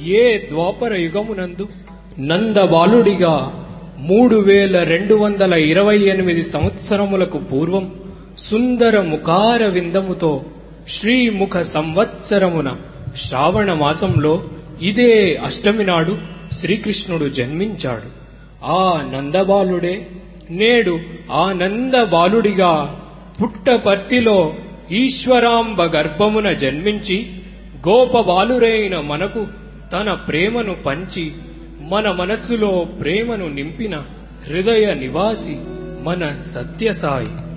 ఏ ద్వాపర యుగమునందు నందబాలుడిగా మూడు వేల రెండు వందల ఇరవై ఎనిమిది సంవత్సరములకు పూర్వం సుందర ముఖార విందముతో శ్రీముఖ సంవత్సరమున శ్రావణ మాసంలో ఇదే అష్టమి నాడు శ్రీకృష్ణుడు జన్మించాడు ఆ నందబాలుడే నేడు ఆ నందబాలుడిగా పుట్టపర్తిలో ఈశ్వరాంబ గర్భమున జన్మించి గోపబాలురైన మనకు తన ప్రేమను పంచి మన మనస్సులో ప్రేమను నింపిన హృదయ నివాసి మన సత్యసాయి